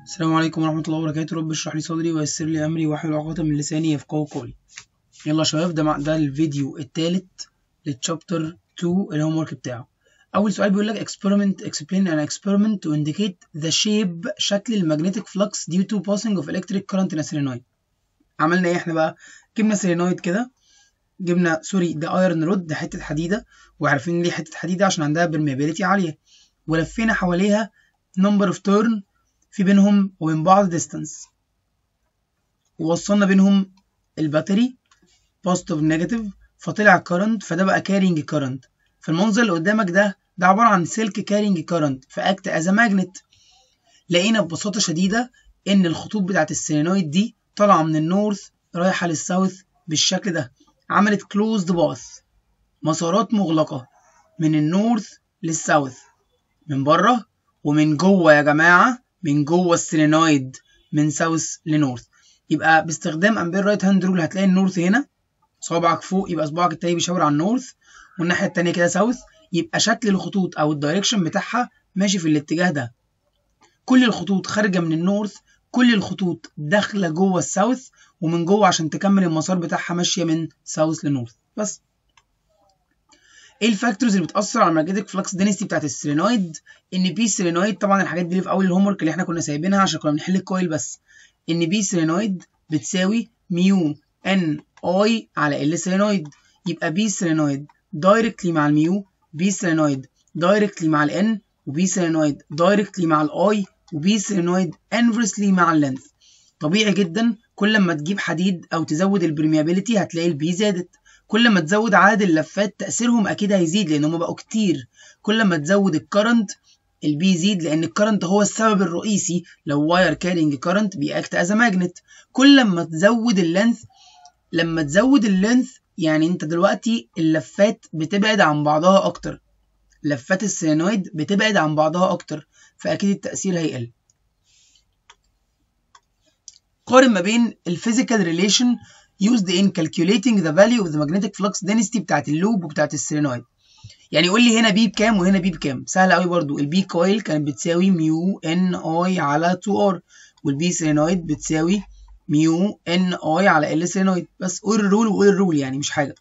السلام عليكم ورحمة الله وبركاته رب اشرح لي صدري ويسر لي أمري واحلل عقدة من لساني يفقهوا قولي يلا يا شباب ده مع- ده الفيديو التالت للتشابتر 2 الهوم ورك بتاعه أول سؤال بيقول لك experiment explain an experiment to indicate the shape شكل المagnetic flux due to passing of electric current in a solenoid عملنا ايه احنا بقى جبنا solenoid كده جبنا سوري ده ايرون رود ده حتة حديدة وعارفين ليه حتة حديدة عشان عندها permeability عالية ولفينا حواليها number of turn في بينهم وبين بعض distance ووصلنا بينهم الباتري بوزيتيف نيجاتيف فطلع current فده بقى carrying current فالمنظر اللي قدامك ده ده عبارة عن سلك carrying current فاكت as a magnet لقينا ببساطة شديدة إن الخطوط بتاعت السينويد دي طالعة من النورث رايحة للساوث بالشكل ده عملت closed path مسارات مغلقة من النورث للساوث من بره ومن جوه يا جماعة من جوه السيلينويد من ساوث لنورث يبقى باستخدام امبير رايت هاند رول هتلاقي النورث هنا صابعك فوق يبقى صباعك التاني بيشاور على النورث والناحية التانية كده ساوث يبقى شكل الخطوط أو الدايركشن بتاعها ماشي في الاتجاه ده كل الخطوط خارجة من النورث كل الخطوط داخلة جوه الساوث ومن جوه عشان تكمل المسار بتاعها ماشية من ساوث لنورث بس ايه الفاكتورز اللي بتأثر على الماجنتيك فلكس دينستي بتاعت السيلينويد ان بي سيلينويد طبعا الحاجات دي اللي في اول الهوم ورك اللي احنا كنا سايبينها عشان كنا بنحل الكويل بس ان بي سيلينويد بتساوي ميو ان اي على ال سيلينويد يبقى بي سيلينويد دايركتلي مع الميو بي سيلينويد دايركتلي مع الان وبي سيلينويد دايركتلي مع الاي وبي سيلينويد انفرسلي مع اللينث طبيعي جدا كل ما تجيب حديد او تزود البرميابيليتي هتلاقي البي زادت كل ما تزود عدد اللفات تأثيرهم أكيد هيزيد لأن هم بقوا كتير كل ما تزود الكرنت البي يزيد لأن الكرنت هو السبب الرئيسي لو واير كارينج كرنت بيأكت از ماجنت كل ما تزود اللينث لما تزود اللينث يعني انت دلوقتي اللفات بتبعد عن بعضها أكتر لفات السينويد بتبعد عن بعضها أكتر فأكيد التأثير هيقل قارن ما بين الفيزيكال ريليشن used in calculating the value of the magnetic flux density بتاعت اللوب وبتاعت السيلينويد يعني يقول لي هنا بي بكام وهنا بي بكام سهل قوي برضو البي كويل كانت بتساوي ميو ان اي على 2 ار والبي سيلينويد بتساوي ميو ان اي على ال سيلينويد بس قول الرول وقول الرول يعني مش حاجه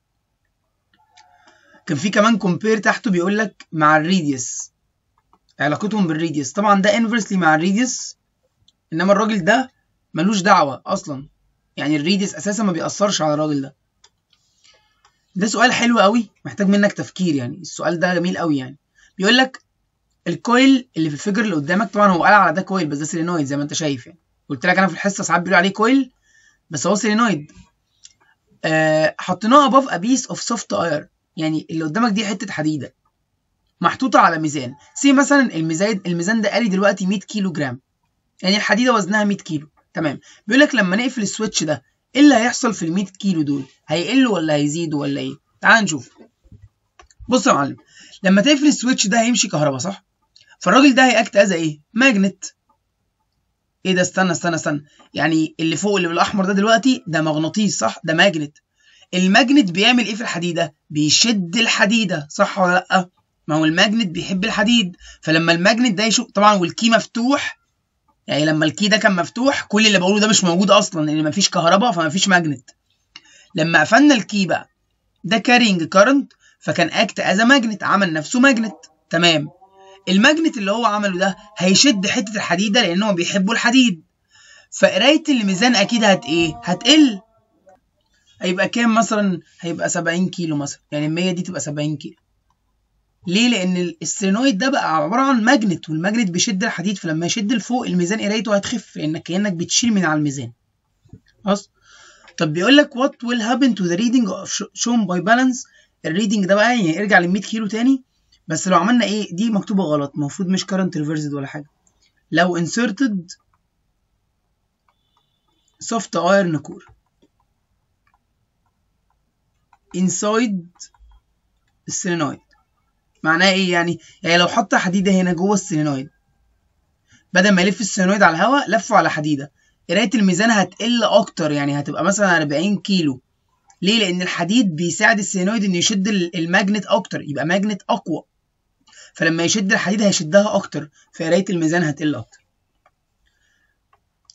كان في كمان كومبير تحته بيقول لك مع الريديوس علاقتهم بالريديوس طبعا ده انفرسلي مع الريديوس انما الراجل ده ملوش دعوه اصلا يعني الريديوس اساسا ما بيأثرش على الراجل ده ده سؤال حلو قوي محتاج منك تفكير يعني السؤال ده جميل قوي يعني بيقول لك الكويل اللي في الفيجر اللي قدامك طبعا هو قال على ده كويل بس ده سيلينويد زي ما انت شايف يعني قلت لك انا في الحصه ساعات بيقولوا عليه كويل بس هو سيلينويد آه حطيناه above a piece of soft iron يعني اللي قدامك دي حته حديده محطوطه على ميزان سي مثلا الميزان الميزان ده قالي دلوقتي 100 كيلو جرام يعني الحديده وزنها 100 كيلو تمام بيقول لك لما نقفل السويتش ده ايه اللي هيحصل في ال 100 كيلو دول هيقلوا ولا هيزيدوا ولا ايه تعال نشوف بص يا معلم لما تقفل السويتش ده هيمشي كهرباء صح فالراجل ده هيأكت از ايه ماجنت ايه ده استنى استنى استنى يعني اللي فوق اللي بالاحمر ده دلوقتي ده مغناطيس صح ده ماجنت الماجنت بيعمل ايه في الحديده بيشد الحديده صح ولا لا ما هو الماجنت بيحب الحديد فلما الماجنت ده يشوف طبعا والكي مفتوح يعني لما الكي ده كان مفتوح كل اللي بقوله ده مش موجود اصلا لان مفيش كهرباء فمفيش ماجنت لما قفلنا الكي بقى ده كارينج كارنت فكان اكت از ماجنت عمل نفسه ماجنت تمام الماجنت اللي هو عمله ده هيشد حته الحديده لان هم بيحبوا الحديد فقرايه الميزان اكيد هت ايه هتقل هيبقى كام مثلا هيبقى 70 كيلو مثلا يعني ال 100 دي تبقى 70 كيلو ليه؟ لأن السيلينويد ده بقى عبارة عن ماجنت والماجنت بيشد الحديد فلما يشد لفوق الميزان قرايته هتخف لأنك كأنك بتشيل من على الميزان. خلاص؟ طب بيقول لك what will happen to the reading of shown by balance الريدنج ده بقى يعني ارجع لل 100 كيلو تاني بس لو عملنا ايه دي مكتوبة غلط المفروض مش current reversed ولا حاجة. لو inserted soft iron core inside السيلينويد معناها ايه يعني؟ يعني لو حط حديده هنا جوه السيلينويد بدل ما يلف السيلينويد على الهواء لفه على حديده قرايه الميزان هتقل اكتر يعني هتبقى مثلا 40 كيلو ليه؟ لان الحديد بيساعد السيلينويد انه يشد الماجنت اكتر يبقى ماجنت اقوى فلما يشد الحديد هيشدها اكتر فقرايه الميزان هتقل اكتر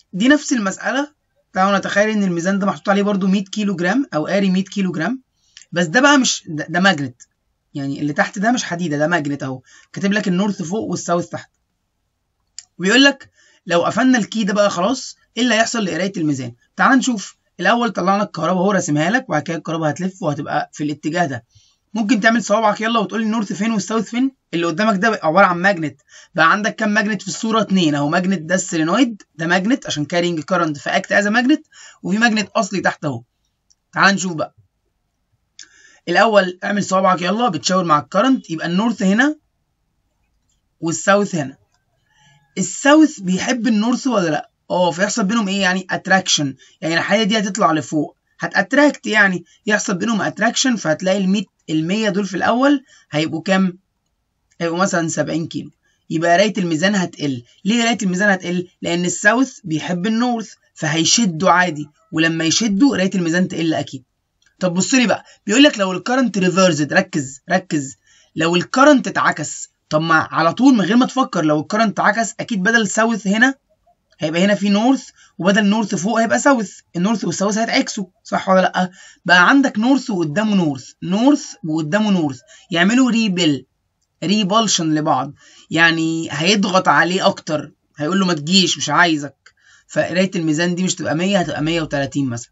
دي نفس المساله تعالوا نتخيل ان الميزان ده محطوط عليه برده 100 كيلو جرام او قاري 100 كيلو جرام بس ده بقى مش ده, ده ماجنت يعني اللي تحت ده مش حديده ده ماجنت اهو كاتب لك النورث فوق والساوث تحت وبيقول لك لو قفلنا الكي ده بقى خلاص ايه اللي هيحصل لقرايه الميزان تعال نشوف الاول طلعنا الكهرباء اهو راسمها لك وبعد كده الكهرباء هتلف وهتبقى في الاتجاه ده ممكن تعمل صوابعك يلا وتقول لي النورث فين والساوث فين اللي قدامك ده عباره عن ماجنت بقى عندك كام ماجنت في الصوره اتنين اهو ماجنت ده السيلينويد ده ماجنت عشان كارينج كارنت فاكت از ماجنت وفي ماجنت اصلي تحت اهو تعال نشوف بقى الاول اعمل صوابعك يلا بتشاور مع الكرنت يبقى النورث هنا والساوث هنا الساوث بيحب النورث ولا لا اه فيحصل بينهم ايه يعني اتراكشن يعني الحاجه دي هتطلع لفوق هتاتراكت يعني يحصل بينهم اتراكشن فهتلاقي ال 100 ال 100 دول في الاول هيبقوا كام هيبقوا مثلا 70 كيلو يبقى قرايه الميزان هتقل ليه قرايه الميزان هتقل لان الساوث بيحب النورث فهيشدوا عادي ولما يشدوا قرايه الميزان تقل اكيد طب بص لي بقى بيقول لك لو الكرنت ريفرسد ركز ركز لو الكرنت اتعكس طب ما على طول من غير ما تفكر لو الكرنت اتعكس اكيد بدل ساوث هنا هيبقى هنا في نورث وبدل نورث فوق هيبقى ساوث النورث والساوث هيتعكسوا صح ولا لا بقى عندك نورث وقدامه نورث نورث وقدامه نورث يعملوا ريبل ريبالشن لبعض يعني هيضغط عليه اكتر هيقول له ما تجيش مش عايزك فقرايه الميزان دي مش تبقى 100 هتبقى 130 مثلا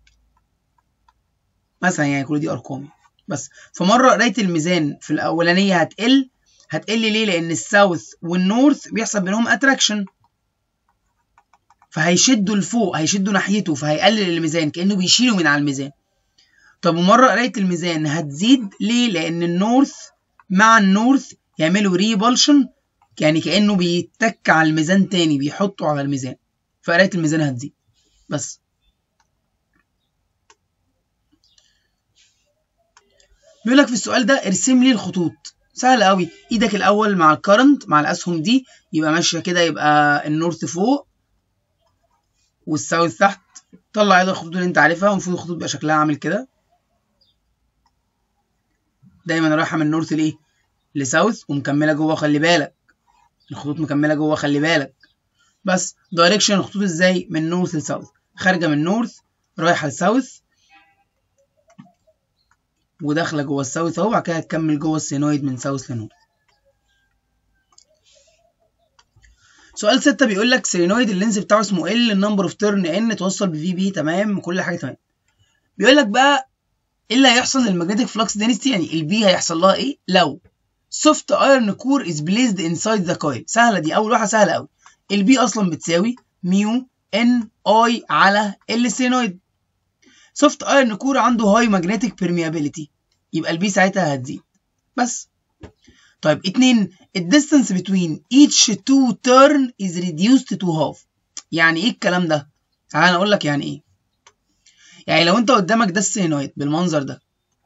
مثلا يعني كل دي ارقام بس فمره قرايه الميزان في الاولانيه هتقل هتقل ليه لان الساوث والنورث بيحصل بينهم اتراكشن فهيشدوا لفوق هيشدوا ناحيته فهيقلل الميزان كانه بيشيله من على الميزان طب ومره قرايه الميزان هتزيد ليه لان النورث مع النورث يعملوا ريبولشن يعني كانه بيتك على الميزان تاني بيحطه على الميزان فقرايه الميزان هتزيد بس بيقول لك في السؤال ده ارسم لي الخطوط سهل قوي ايدك الاول مع الكرنت مع الاسهم دي يبقى ماشيه كده يبقى النورث فوق والساوث تحت طلع ايدك الخطوط اللي انت عارفها المفروض الخطوط يبقى شكلها عامل كده دايما رايحه من نورث لايه لساوث ومكمله جوه خلي بالك الخطوط مكمله جوه خلي بالك بس دايركشن الخطوط ازاي من نورث لساوث خارجه من نورث رايحه لساوث وداخله جوه الساوث اهو بعد كده هتكمل جوه السينويد من ساوث لنورث سؤال ستة بيقول لك سينويد اللينس بتاعه اسمه ال النمبر اوف تيرن ان توصل بفي بي تمام كل حاجه تمام بيقول لك بقى ايه اللي هيحصل للماجنتيك فلكس دينستي يعني البي هيحصل لها ايه لو سوفت ايرن كور از بليزد انسايد ذا كويل سهله دي اول واحده سهله قوي البي اصلا بتساوي ميو ان اي على ال سينويد سوفت ايرن كور عنده هاي ماجنتيك بيرميابيليتي يبقى البي ساعتها هتزيد بس طيب اتنين الديستانس between each two turn is reduced to half يعني ايه الكلام ده تعال اقول لك يعني ايه يعني لو انت قدامك ده السينويد بالمنظر ده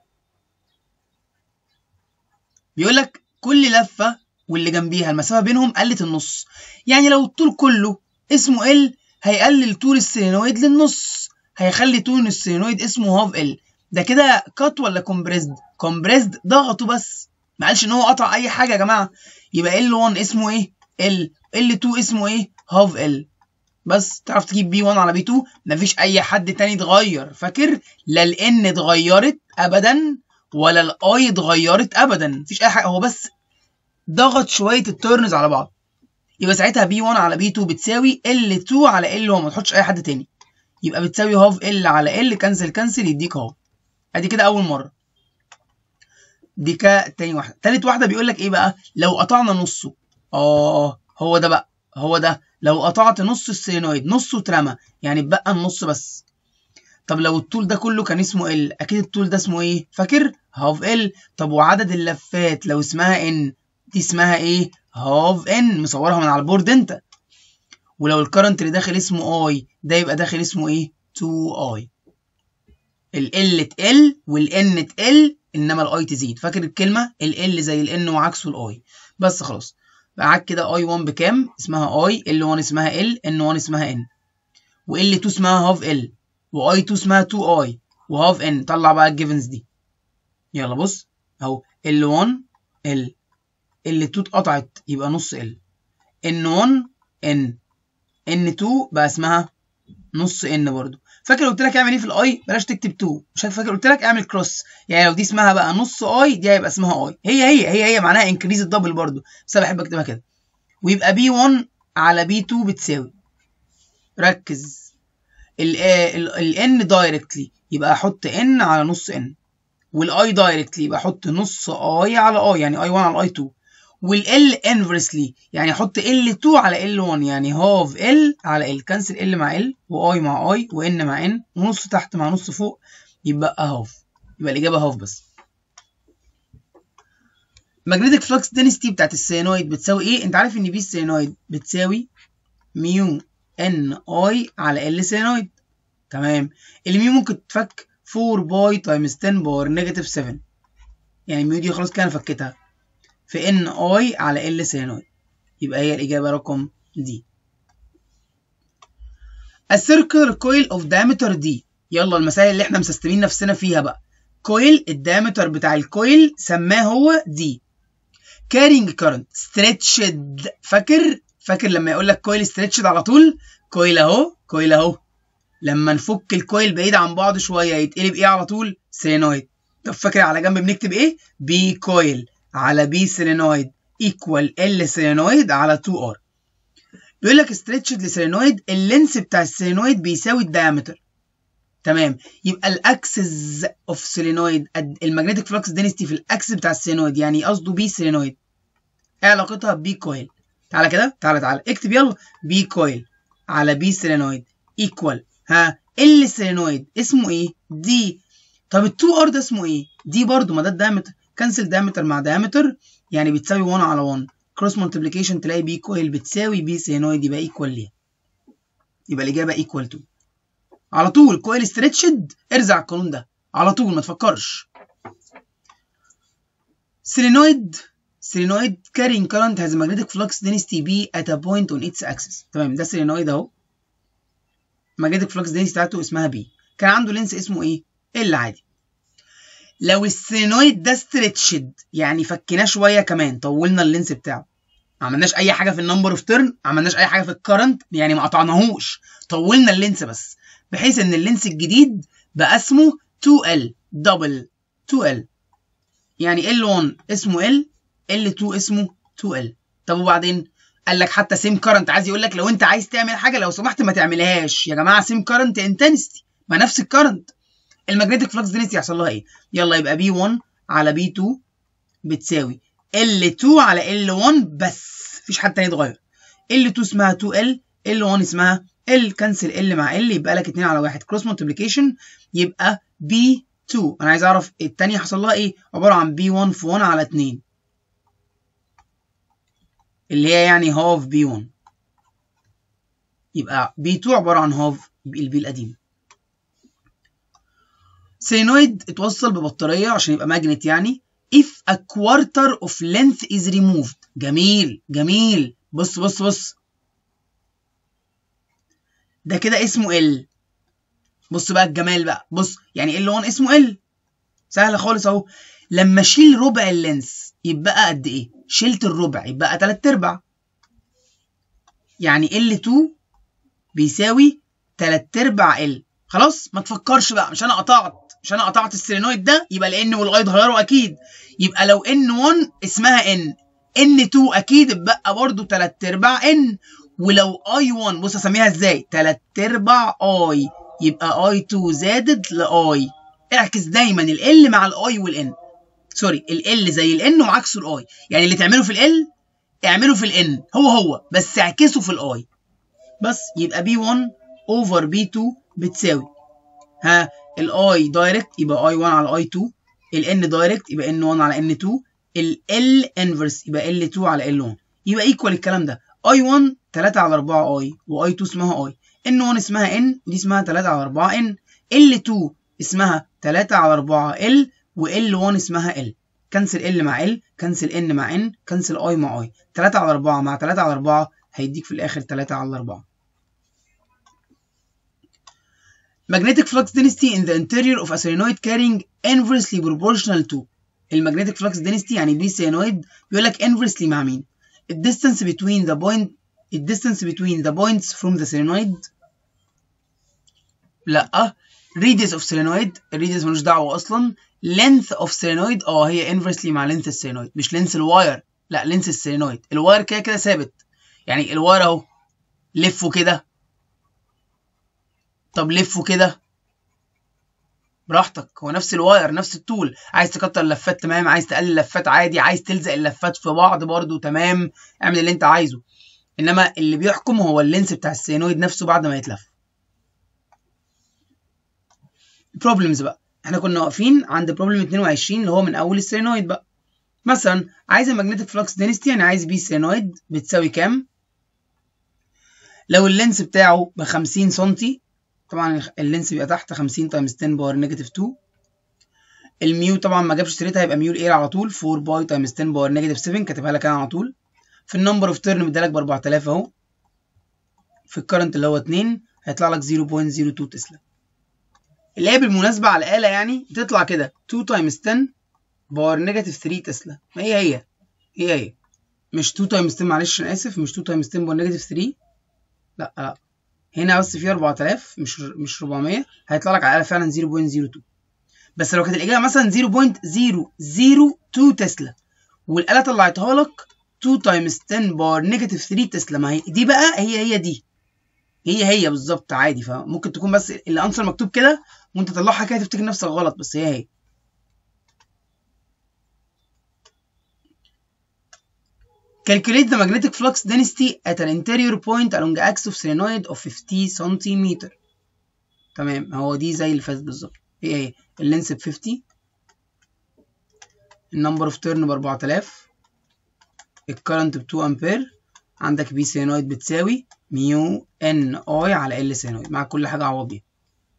بيقول لك كل لفه واللي جنبيها المسافه بينهم قلت النص يعني لو الطول كله اسمه ال هيقلل طول السينويد للنص هيخلي طول السينويد اسمه هاف ال ده كده كات ولا كومبريسد كومبريسد ضغطه بس ما قالش ان هو قطع اي حاجه يا جماعه يبقى ال1 اسمه ايه ال ال2 اسمه ايه هاف ال بس تعرف تجيب بي 1 على بي 2 مفيش اي حد تاني اتغير فاكر لا الان اتغيرت ابدا ولا الاي اتغيرت ابدا مفيش اي حاجه هو بس ضغط شويه التيرنز على بعض يبقى ساعتها بي 1 على بي 2 بتساوي ال2 على ال 1 ما تحطش اي حد تاني يبقى بتساوي هاف ال على ال كنسل كنسل يديك اهو ادي كده اول مره دي كا تاني واحده تالت واحده بيقول لك ايه بقى لو قطعنا نصه اه هو ده بقى هو ده لو قطعت نص السينويد نصه اترمى يعني اتبقى النص بس طب لو الطول ده كله كان اسمه ال اكيد الطول ده اسمه ايه فاكر هاف ال طب وعدد اللفات لو اسمها ان دي اسمها ايه هاف ان مصورها من على البورد انت ولو الكرنت اللي داخل اسمه اي ده يبقى داخل اسمه ايه 2 اي ال تقل والان تقل انما الاي تزيد فاكر الكلمه ال زي الان وعكسه الاي بس خلاص معاك كده اي 1 بكام اسمها اي ال 1 اسمها ال ان 1 اسمها ان وال 2 اسمها هاف ال واي 2 اسمها 2 اي وهاف ان طلع بقى الجيفنز دي يلا بص اهو ال 1 ال ال 2 اتقطعت يبقى نص ال ان 1 ان N2 بقى اسمها نص N برضو فاكر قلت لك اعمل ايه في الاي بلاش تكتب 2 مش فاكر قلت لك اعمل كروس يعني لو دي اسمها بقى نص اي دي هيبقى اسمها اي هي هي هي هي معناها انكريز الدبل برضو بس انا بحب اكتبها كده ويبقى B1 على B2 بتساوي ركز ال ال N دايركتلي يبقى احط N على نص N والاي دايركتلي يبقى احط نص اي على اي يعني اي 1 على اي 2 والال انفرسلي يعني احط ال 2 على ال 1 يعني هاف ال على ال كنسل ال مع ال واي مع اي وان مع ان ونص تحت مع نص فوق يبقى هاف يبقى الاجابه هاف بس ماجنتيك فلكس دينستي بتاعت السينويد بتساوي ايه انت عارف ان بي السينويد بتساوي ميو ان اي على ال سينويد تمام الميو ممكن تفك 4 باي تايمز 10 باور نيجاتيف 7 يعني الميو دي خلاص كده انا فكيتها في ان اي على ال سينويد يبقى هي الاجابه رقم دي السيركل كويل اوف diameter دي يلا المسائل اللي احنا مسستمين نفسنا فيها بقى كويل الدايمتر بتاع الكويل سماه هو دي كارينج كارنت ستريتشد فاكر فاكر لما يقول لك كويل ستريتشد على طول كويل اهو كويل اهو لما نفك الكويل بعيد عن بعض شويه يتقلب ايه على طول سينويد طب فاكر على جنب بنكتب ايه بي كويل على بي سيلينويد ايكوال ال سيلينويد على 2 ار بيقول لك ستريتشد لسيلينويد اللينس بتاع السيلينويد بيساوي الدايمتر تمام يبقى الاكسس اوف سيلينويد المagnetic فلكس دينستي في الاكسس بتاع السيلينويد يعني قصده بي سيلينويد ايه علاقتها بي كويل تعالى كده تعالى تعالى اكتب يلا بي كويل على بي سيلينويد ايكوال ها ال سيلينويد اسمه ايه دي طب ال 2 ار ده اسمه ايه دي برضو ما ده الدايمتر كنسل دايمتر مع دايمتر يعني بتساوي 1 على 1 كروس مالتيبليكيشن تلاقي بي كويل بتساوي بي سينويد يبقى ايكوال ليه يبقى الاجابه ايكوال تو على طول كويل ستريتشد ارزع القانون ده على طول ما تفكرش سيلينويد سيلينويد carrying current has a magnetic flux density B at a point on its axis تمام ده سيلينويد اهو magnetic flux density بتاعته اسمها B كان عنده لينس اسمه ايه ال عادي لو السينويد ده ستريتشد يعني فكيناه شويه كمان طولنا اللينس بتاعه ما عملناش اي حاجه في النمبر اوف تيرن ما عملناش اي حاجه في الكرنت يعني ما قطعناهوش طولنا اللينس بس بحيث ان اللينس الجديد بقى اسمه 2L دبل 2L يعني L1 اسمه L L2 اسمه 2L طب وبعدين قال لك حتى سيم كرنت عايز يقول لك لو انت عايز تعمل حاجه لو سمحت ما تعملهاش يا جماعه سيم كرنت انتنستي ما نفس الكرنت الماجنتيك فلكس دينستي يحصل لها ايه يلا يبقى بي 1 على بي 2 بتساوي L2 على L1 بس مفيش حد تاني يتغير L2 اسمها 2L L1 اسمها L كنسل L مع L يبقى لك 2 على 1 كروس مالتيبليكيشن يبقى B2 انا عايز اعرف التانية حصل لها ايه عبارة عن B1 في 1 على 2 اللي هي يعني هاف B1 يبقى B2 عبارة عن هاف البي القديم سينويد اتوصل ببطارية عشان يبقى ماجنت يعني if a quarter of length is removed جميل جميل بص بص بص ده كده اسمه ال بص بقى الجمال بقى بص يعني ال 1 اسمه ال سهله خالص اهو لما اشيل ربع اللينس يبقى قد ايه شلت الربع يبقى 3 ارباع يعني ال 2 بيساوي 3 ارباع ال خلاص ما تفكرش بقى مش انا قطعت مش انا قطعت السيلينويد ده يبقى الان والاي اتغيروا اكيد يبقى لو ان 1 اسمها ان ان 2 اكيد اتبقى برضه 3 ارباع ان ولو اي 1 بص اسميها ازاي 3 ارباع اي يبقى اي 2 زادت لاي اعكس دايما ال مع الاي والان سوري ال زي الان وعكسه الاي يعني اللي تعمله في ال اعمله في الان هو هو بس اعكسه في الاي بس يبقى بي 1 اوفر بي 2 بتساوي ها الاي دايركت يبقى اي 1 على اي 2 الان دايركت يبقى ان 1 على ان 2 ال انفرس يبقى ال 2 على ال 1 يبقى ايكوال الكلام ده اي 1 3 على 4 اي واي 2 اسمها اي ان 1 اسمها ان ودي اسمها 3 على 4 ان ال 2 اسمها 3 على 4 ال وال 1 اسمها ال كنسل ال مع ال كنسل ان مع ان كنسل اي مع اي 3 على 4 مع 3 على 4 هيديك في الاخر 3 على 4 magnetic flux density in the interior of a solenoid carrying inversely proportional to المagnetic flux density يعني بي سينويد بيقول لك inversely مع مين الديستانس between the point الديستانس between the points from the solenoid لا radius of solenoid الريديوس ملوش دعوه اصلا length of solenoid اه هي inversely مع length السولينويد مش length الواير لا length السولينويد الواير كده كده ثابت يعني الواير اهو لفه كده طب لفه كده براحتك هو نفس الواير نفس الطول عايز تكتر اللفات تمام عايز تقلل اللفات عادي عايز تلزق اللفات في بعض برضو تمام اعمل اللي انت عايزه انما اللي بيحكم هو اللينس بتاع السينويد نفسه بعد ما يتلف بروبلمز بقى احنا كنا واقفين عند بروبلم 22 اللي هو من اول السينويد بقى مثلا عايز الماجنتيك فلكس دينستي يعني عايز بي سينويد بتساوي كام لو اللينس بتاعه ب 50 سم طبعا اللينس بيبقى تحت 50 تايمز 10 باور نيجاتيف 2 الميو طبعا ما جابش سيرتها هيبقى ميو الاير على طول 4 باي تايمز 10 باور نيجاتيف 7 كاتبها لك انا على طول في النمبر اوف تيرن مديلك ب 4000 اهو في الكرنت اللي هو 2 هيطلع لك 0.02 تسلا اللي هي بالمناسبة على الآلة يعني بتطلع كده 2 تايمز 10 باور نيجاتيف 3 تسلا ما هي هي هي هي مش 2 تايمز 10 معلش انا اسف مش 2 تايمز 10 باور نيجاتيف 3 لا لا هنا بس في 4000 مش مش 400 هيطلع لك على الآلة فعلا 0.02 بس لو كانت الإجابة مثلا 0.002 تسلا والآلة طلعتها لك 2 تايمز 10 باور نيجاتيف 3 تسلا ما هي دي بقى هي هي دي هي هي بالظبط عادي فممكن تكون بس الانسر مكتوب كده وانت تطلعها كده تفتكر نفسك غلط بس هي هي Calculate the magnetic flux density at an interior point along the axis of solenoid of 50 سنتيمتر تمام هو دي زي اللي فاتت بالظبط هي هي اللينس ب 50 النمبر اوف تيرن ب 4000 الكرنت ب 2 امبير عندك بي سينويد بتساوي ميو ان اي على ال سينويد مع كل حاجه عوض بيها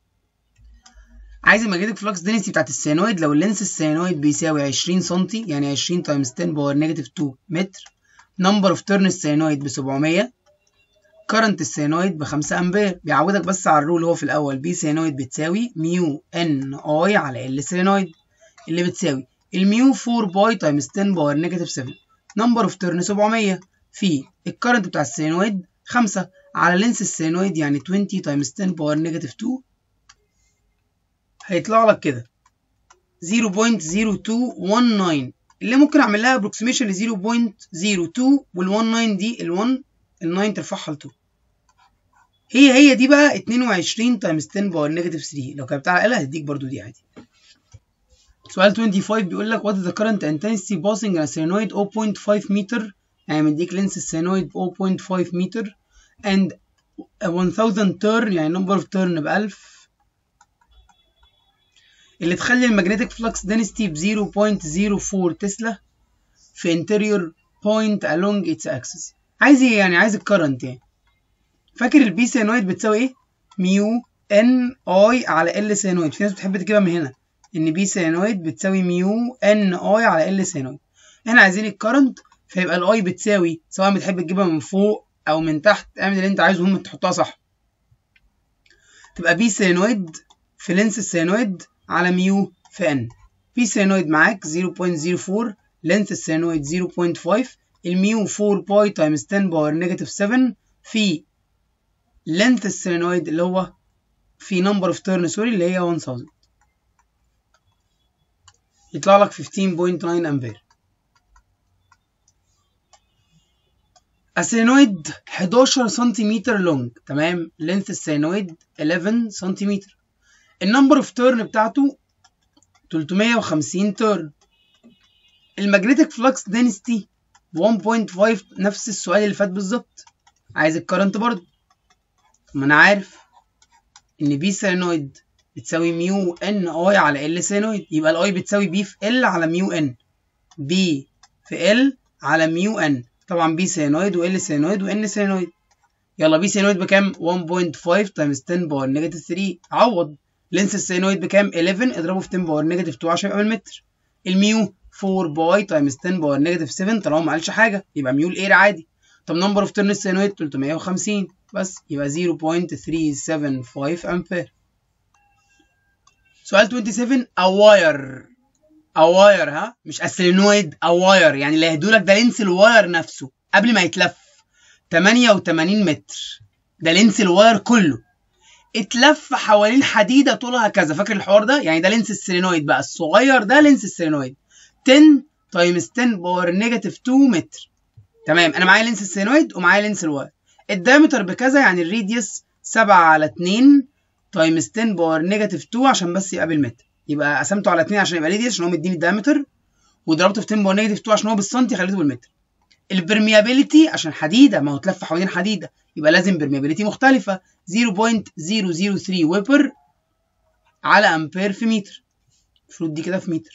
عايز الماجنتيك فلكس دينستي بتاعت السينويد لو اللينس السينويد بيساوي 20 سم يعني 20 تايمز 10 باور نيجاتيف 2 متر نمبر اوف تيرن السينويد ب 700 كرنت السينويد ب 5 امبير بيعودك بس على الرول هو في الاول بي سينويد بتساوي ميو ان اي على ال سينويد اللي بتساوي الميو 4 باي تايمز 10 باور نيجاتيف 7 نمبر اوف تيرن 700 في الكرنت بتاع السينويد 5 على لينس السينويد يعني 20 تايمز 10 باور نيجاتيف 2 هيطلع لك كده 0.0219 اللي ممكن اعمل لها ابروكسيميشن ل 0.02 وال19 دي ال1 ال9 ترفعها ل 2 هي هي دي بقى 22 تايمز 10 باور نيجاتيف 3 لو كتبتها على الآلة هتديك برضو دي عادي سؤال 25 بيقول لك what is the current intensity passing a solenoid 0.5 متر يعني مديك لينس السينويد 0.5 متر and 1000 turn يعني number of turn ب 1000 اللي تخلي المagnetic flux density ب 0.04 تسلا في interior point along its axis عايز ايه يعني عايز الكرنت يعني فاكر البي سينويد بتساوي ايه ميو ان اي على ال سينويد في ناس بتحب تجيبها من هنا ان بي سينويد بتساوي ميو ان اي على ال سينويد احنا عايزين الكرنت فيبقى الاي بتساوي سواء بتحب تجيبها من فوق او من تحت اعمل اللي انت عايزه المهم تحطها صح تبقى بي سينويد في لينس السينويد على ميو في ان بي سينويد معاك 0.04 لينس السينويد 0.5 الميو 4 باي تايمز 10 باور نيجاتيف 7 في لينث السينويد اللي هو في نمبر اوف تيرن سوري اللي هي 1000 يطلع لك 15.9 امبير السينويد 11 سنتيمتر لونج تمام لينث السينويد 11 سنتيمتر النمبر اوف تيرن بتاعته 350 تيرن الماجنتيك فلكس دينستي 1.5 نفس السؤال اللي فات بالظبط عايز الكرنت برضه ما انا عارف ان بي سينويد بتساوي ميو ان اي على ال سينويد يبقى الاي بتساوي بي في ال على ميو ان بي في ال على ميو ان طبعا بي سينويد وال سينويد وان سينويد يلا بي سينويد بكام 1.5 تايمز 10 باور نيجاتيف 3 عوض لينس السينويد بكام 11 اضربه في 10 باور نيجاتيف 2 عشان يبقى بالمتر الميو 4 باي تايمز 10 باور نيجاتيف 7 طالما ما قالش حاجه يبقى ميو الاير عادي طب نمبر اوف تيرن السينويد 350 بس يبقى 0.375 امبير سؤال 27 اواير اواير ها مش اسلينويد اواير يعني اللي هيدولك ده لينس الواير نفسه قبل ما يتلف 88 متر ده لينس الواير كله اتلف حوالين حديده طولها كذا فاكر الحوار ده يعني ده لينس السيلينويد بقى الصغير ده لينس السيلينويد 10 تايمز 10 باور نيجاتيف 2 متر تمام انا معايا لينس السيلينويد ومعايا لينس الواير الدايمتر بكذا يعني الريديوس 7 على 2 تايمز 10 باور نيجاتيف 2 عشان بس يبقى بالمتر يبقى قسمته على 2 عشان يبقى ريديوس عشان هو مديني الدايمتر وضربته في 10 باور نيجاتيف 2 عشان هو بالسنتي خليته بالمتر البرميابيليتي عشان حديده ما هو اتلف حوالين حديده يبقى لازم برميابيليتي مختلفه 0.003 ويبر على امبير في متر المفروض دي كده في متر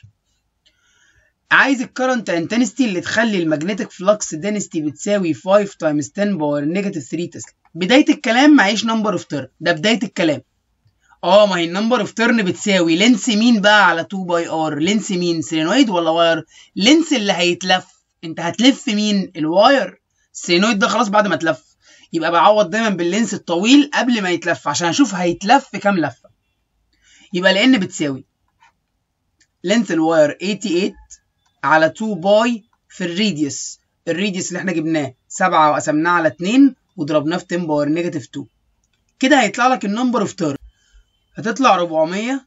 عايز الكرنت انتنستي اللي تخلي المagnetic فلكس density بتساوي 5 تايمز 10 باور نيجاتيف 3 تسلا بدايه الكلام معيش نمبر اوف تيرن ده بدايه الكلام اه ما هي النمبر اوف تيرن بتساوي لينس مين بقى على 2 باي ار لينس مين سينويد ولا واير لينس اللي هيتلف انت هتلف مين الواير السينويد ده خلاص بعد ما اتلف يبقى بعوض دايما باللينس الطويل قبل ما يتلف عشان اشوف هيتلف كام لفه يبقى لان بتساوي لينس الواير 88 على 2 باي في الريديوس الريديوس اللي احنا جبناه 7 وقسمناه على 2 وضربناه في 10 باور نيجاتيف 2 كده هيطلع لك النمبر اوف تيرن هتطلع 400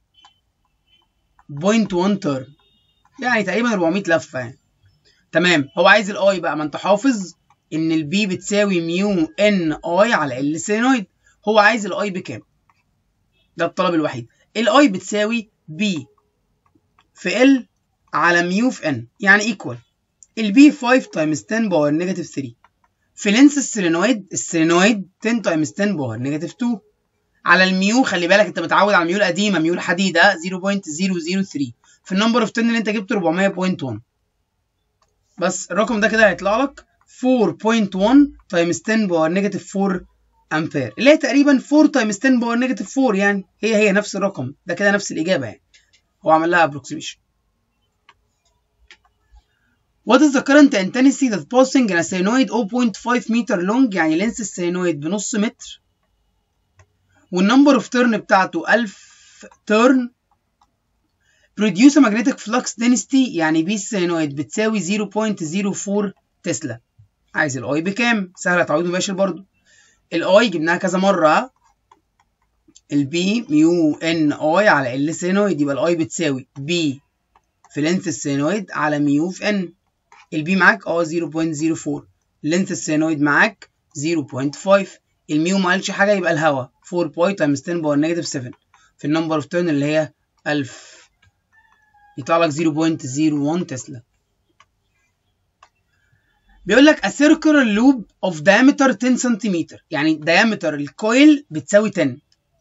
بوينت 1 تيرن يعني تقريبا 400 لفه يعني تمام هو عايز الاي بقى ما انت حافظ ان البي بتساوي ميو ان اي على ال سينويد هو عايز الاي بكام ده الطلب الوحيد الاي بتساوي بي في ال على ميو في ان يعني ايكوال البي 5 تايمز 10 باور نيجاتيف 3 في لينس السيلينويد السيلينويد 10 تايمز 10 باور نيجاتيف 2 على الميو خلي بالك انت متعود على الميو القديمه ميو الحديده 0.003 في النمبر اوف 10 اللي انت جبته 400.1 بس الرقم ده كده هيطلع لك 4.1 تايمز 10 باور نيجاتيف 4 امبير اللي هي تقريبا 4 تايمز 10 باور نيجاتيف 4 يعني هي هي نفس الرقم ده كده نفس الاجابه يعني هو عمل لها ابروكسيميشن What is the current intensity that's passing in a solenoid 0.5 meter long يعني لينس السينويد بنص متر والنمبر اوف تيرن بتاعته 1000 تيرن produce a magnetic flux density يعني بي السينويد بتساوي 0.04 تسلا عايز الاي بكام؟ سهل تعويض مباشر برضو الاي جبناها كذا مرة البي ميو ان اي على ال سينويد يبقى الاي بتساوي بي في لينث السينويد على ميو في ان البي معاك اه 0.04 لينث السينويد معاك 0.5 الميو ما قالش حاجه يبقى الهوا 4 باي تايمز 10 باور نيجاتيف 7 في النمبر اوف تيرن اللي هي 1000 يطلع لك 0.01 تسلا بيقول لك a circular loop of diameter 10 سنتيمتر يعني diameter الكويل بتساوي 10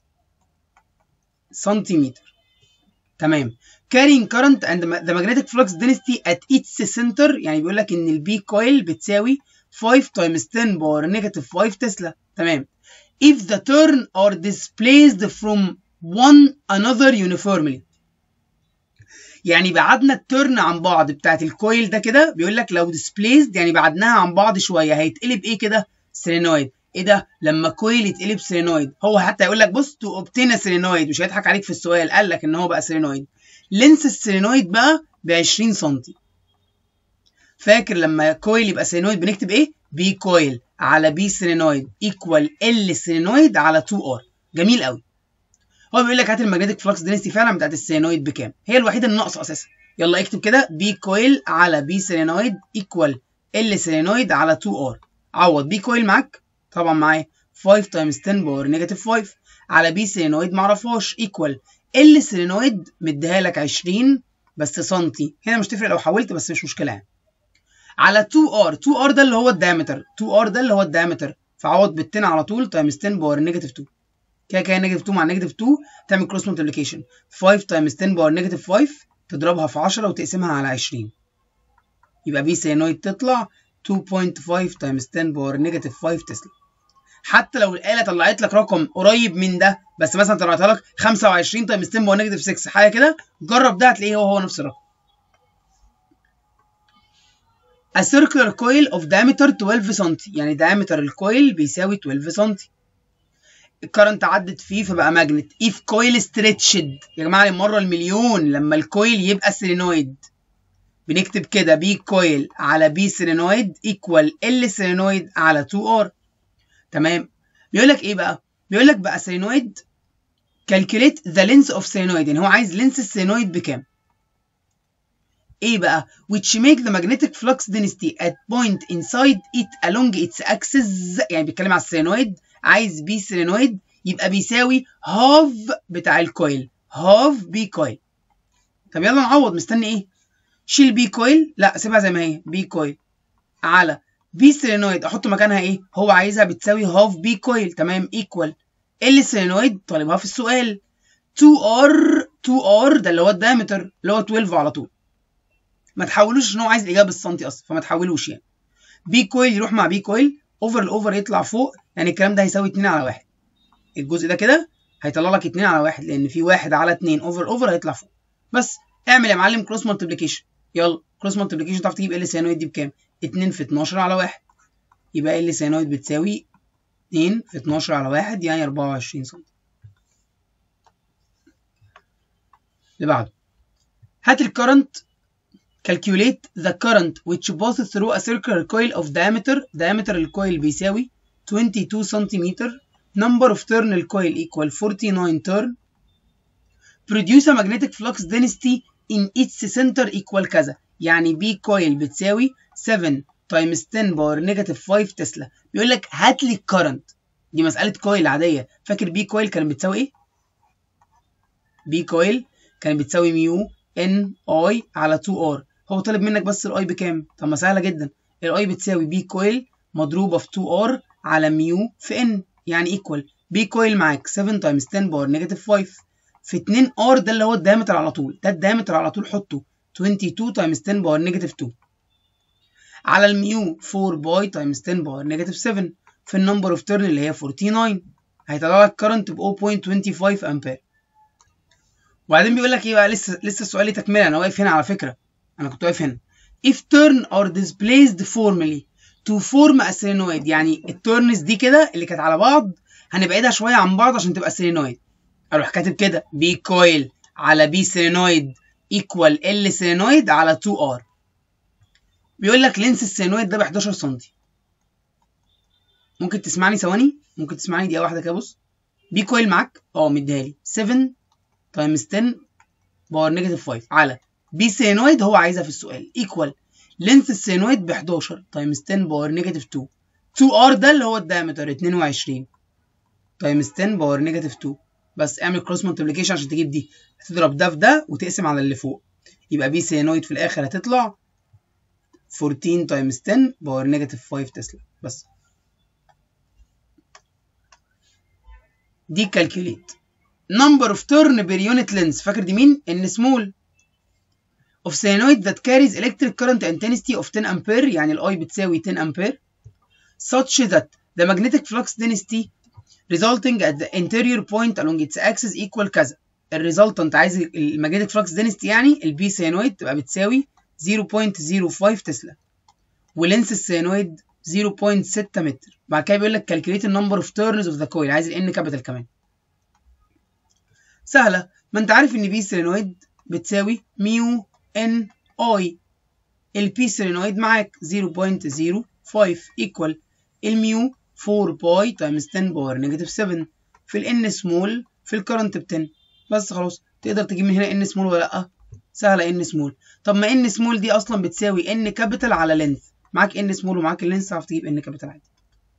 سنتيمتر تمام carrying current and the magnetic flux density at its center يعني بيقول لك ان البي كويل بتساوي 5 times 10 باور نيجاتيف 5 تسلا تمام if the turn are displaced from one another uniformly يعني بعدنا الترن عن بعض بتاعت الكويل ده كده بيقول لك لو displaced يعني بعدناها عن بعض شويه هيتقلب ايه كده سيلينويد ايه ده لما كويل يتقلب سيلينويد هو حتى يقول لك بص تو اوبتين سيلينويد مش هيضحك عليك في السؤال قال لك ان هو بقى سيلينويد لينس السيلينويد بقى ب 20 سم فاكر لما كويل يبقى سيلينويد بنكتب ايه بي كويل على بي سيلينويد ايكوال ال سيلينويد على 2 ار جميل قوي هو بيقول لك هات الماجنتيك فلكس دينستي فعلا بتاعت السيلينويد بكام هي الوحيده اللي ناقصه اساسا يلا اكتب كده بي كويل على بي سيلينويد ايكوال ال سيلينويد على 2 ار عوض بي كويل معاك طبعا معايا 5 تايمز 10 باور نيجاتيف 5 على بي سيلينويد معرفهاش ايكوال ال سيلينويد مديها لك 20 بس سنتي هنا مش تفرق لو حولت بس مش مشكله يعني على 2 ار 2 ار ده اللي هو الدايمتر 2 ار ده اللي هو الدايمتر فعوض بال 10 على طول تايمز 10 باور نيجاتيف 2 كده كده نيجاتيف 2 مع نيجاتيف 2 تعمل كروس ملتبليكيشن 5 تايمز 10 باور نيجاتيف 5 تضربها في 10 وتقسمها على 20 يبقى بي سينويد تطلع 2.5 تايمز 10 باور نيجاتيف 5 تسلا حتى لو الاله طلعت لك رقم قريب من ده بس مثلا طلعتها لك 25 تايمز 10 باور نيجاتيف 6 حاجه كده جرب ده هتلاقيه هو هو نفس الرقم A circular coil of diameter 12 سم يعني diameter الكويل بيساوي 12 سم الكرنت عدت فيه فبقى ماجنت if coil stretched يا جماعه المره المليون لما الكويل يبقى سيلينويد بنكتب كده بي كويل على بي سيلينويد ايكوال ال سيلينويد على 2 ار تمام بيقول لك ايه بقى بيقول لك بقى سينويد calculate the length of solenoid يعني هو عايز لينس السينويد بكام ايه بقى which make the magnetic flux density at point inside it along its axis يعني بيتكلم على السينويد عايز بي سينويد يبقى بيساوي هاف بتاع الكويل هاف بي كويل طب يلا نعوض مستني ايه شيل بي كويل لا سيبها زي ما هي بي كويل على بي سيلينويد احط مكانها ايه هو عايزها بتساوي هاف بي كويل تمام ايكوال ال سيلينويد طالبها في السؤال 2 ار 2 ار ده اللي هو الدايمتر اللي هو 12 على طول ما تحولوش ان هو عايز الاجابه بالسنتي اصلا فما تحولوش يعني بي كويل يروح مع بي كويل اوفر الاوفر يطلع فوق يعني الكلام ده هيساوي 2 على 1 الجزء ده كده هيطلع لك 2 على 1 لان في 1 على 2 اوفر اوفر هيطلع فوق بس اعمل يا معلم كروس مالتيبليكيشن يلا كروس مالتيبليكيشن تعرف تجيب ال سينويد دي بكام 2 في 12 على 1 يبقى ال سينويد بتساوي 2 في 12 على 1 يعني 24 سم اللي بعده هات الكرنت calculate the current which passes through a circular coil of diameter diameter الكويل بيساوي 22 سنتيمتر number of turn الكويل equal 49 turn produce a magnetic flux density in its center equal كذا يعني بي كويل بتساوي 7 times 10 باور نيجاتيف 5 تسلا بيقول لك هات لي الكرنت دي مسألة كويل عادية فاكر بي كويل كانت بتساوي ايه؟ بي كويل كانت بتساوي ميو ان اي على 2 ار هو طالب منك بس الاي بكام؟ طب ما سهلة جدا الاي بتساوي بي كويل مضروبة في 2 ار على ميو في ان يعني ايكوال بي كويل معاك 7 تايمز 10 باور نيجاتيف 5 في 2 ار ده اللي هو الدايمتر على طول ده الدايمتر على طول حطه 22 تايمز 10 باور نيجاتيف 2 على الميو 4 باي تايمز 10 باور نيجاتيف 7 في النمبر اوف تيرن اللي هي 49 هيطلع لك كرنت ب 0.25 امبير وبعدين بيقول لك ايه بقى لسه لسه السؤال ليه تكمله انا واقف هنا على فكره انا كنت واقف هنا if turn are displaced formally to form a solenoid يعني التورنز دي كده اللي كانت على بعض هنبعدها شويه عن بعض عشان تبقى سيلينويد اروح كاتب كده بي كويل على بي سيلينويد ايكوال ال سيلينويد على 2 ار بيقول لك لينس السيلينويد ده ب 11 سم ممكن تسمعني ثواني ممكن تسمعني دقيقه واحده كده بص بي كويل معاك اه مديها لي 7 تايمز 10 باور نيجاتيف 5 على بي سينويد هو عايزها في السؤال ايكوال لينث السينويد ب 11 تايمز 10 باور نيجاتيف 2 2 ار ده اللي هو الدايمتر 22 تايمز 10 باور نيجاتيف 2 بس اعمل كروس مالتيبليكيشن عشان تجيب دي هتضرب ده في ده وتقسم على اللي فوق يبقى بي سينويد في الاخر هتطلع 14 تايمز 10 باور نيجاتيف 5 تسلا بس دي كالكوليت number of turn per unit length فاكر دي مين؟ ان سمول of solenoid that carries electric current intensity of 10 ampere يعني الاي بتساوي 10 ampere such that the magnetic flux density resulting at the interior point along its axis equal كذا الريزلتنت عايز المagnetic flux density يعني البي سينويد تبقى بتساوي 0.05 تسلا ولينس السينويد 0.6 متر بعد كده بيقول لك calculate the number of turns of the coil عايز الان كابيتال كمان سهلة ما انت عارف ان بي سيلينويد بتساوي ميو ان اي البي سيلينويد معاك 0.05 ايكوال الميو 4 باي تايمز 10 باور نيجاتيف 7 في الان سمول في الكرنت ب 10 بس خلاص تقدر تجيب من هنا ان سمول ولا لا سهلة ان سمول طب ما ان سمول دي اصلا بتساوي ان كابيتال على لينث معاك ان سمول ومعاك اللينث تعرف تجيب ان كابيتال عادي